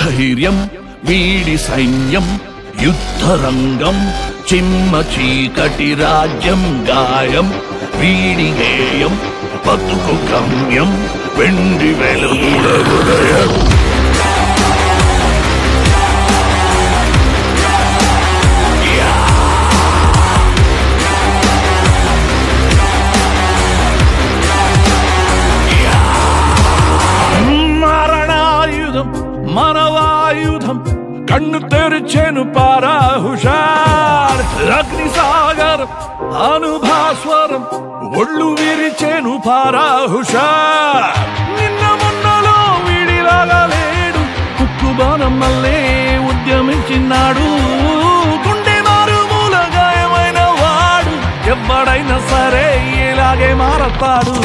ధైర్యం వీడి సైన్యం యుద్ధరంగం చిమ్మ చీకటి రాజ్యం గాయం వీడి గేయం బతుకు గమ్యం వెండి వెలుగుల ఉదయం మరణాయుధం మనవాయుధం కన్ను తెరిచెను పారా హుషార్ అగ్ని సాగరం అనుభాస్వరం ఒళ్ళు విరిచెను పారా హుషార్ నిన్న మొన్నలో వీడిలాగా లేడు కుక్కు బాణం మల్లే ఉద్యమించినాడు గుండె మారుమూల గాయమైన వాడు ఎవడైనా సరే ఇలాగే మారతాడు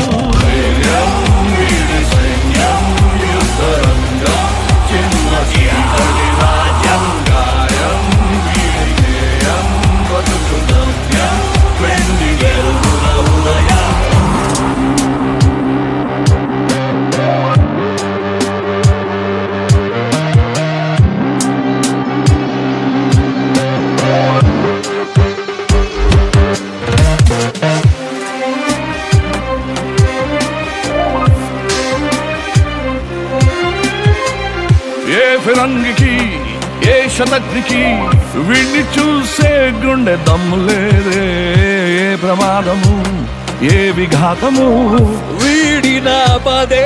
ఏ ఫిరంగికి ఏ శతగ్నికి వీణ్ణి చూసే గుండె దమ్ము లేదే ఏ ప్రమాదము ఏ విఘాతము వీడిన పదే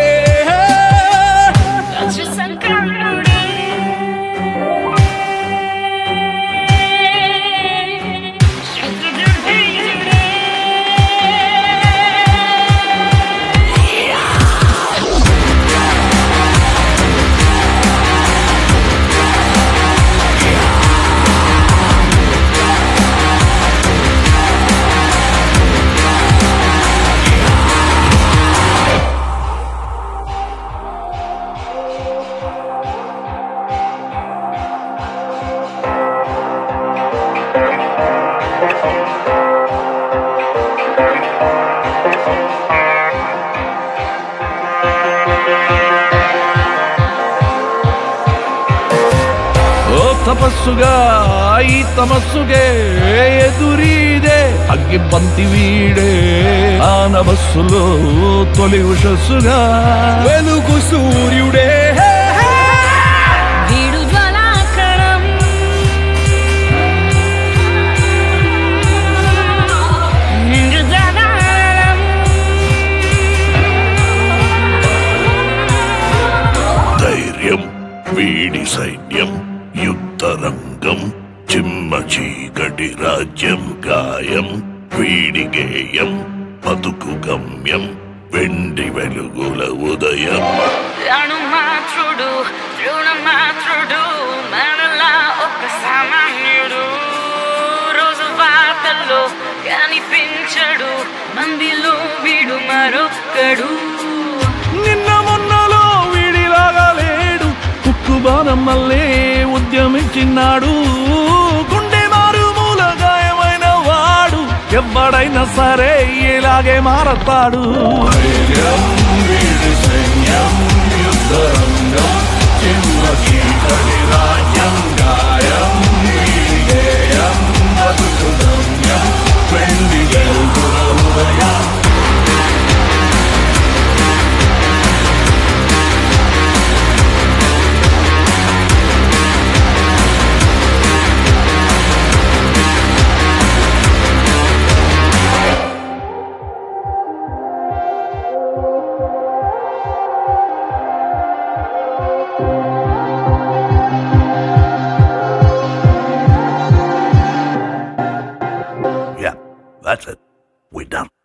సంక్రాంతుడే ఓ తపస్సుగా ఈ తమస్సుగే ఎదురీదే అగ్గి పంతి వీడే ఆ నమస్సులో తొలి ఉషస్సుగా వెలుగు సూర్యుడే వీడు జ్వలాకరం నిండు జగారం ధైర్యం వీడి సైన్యం యుద్ధరంగం చిమ్మ చీకటి రాజ్యం గాయం వీడి గేయం బతుకు గమ్యం వెండి వెలుగుల ఉదయం మాత్రుడు మాత్రుడు మనలా ఒక సామాన్యుడు రోజు వార్తల్లో కనిపించడు మందిలో వీడు మరొక్కడు నిన్న మొన్నలో వీడిలాగా లేడు ఉక్కు బాణం మల్లే ఉద్యమించినాడు గుండె మారుమూల గాయమైన వాడు ఎవడైనా సరే ఇలాగే మారతాడు Yeah, that's it. We done.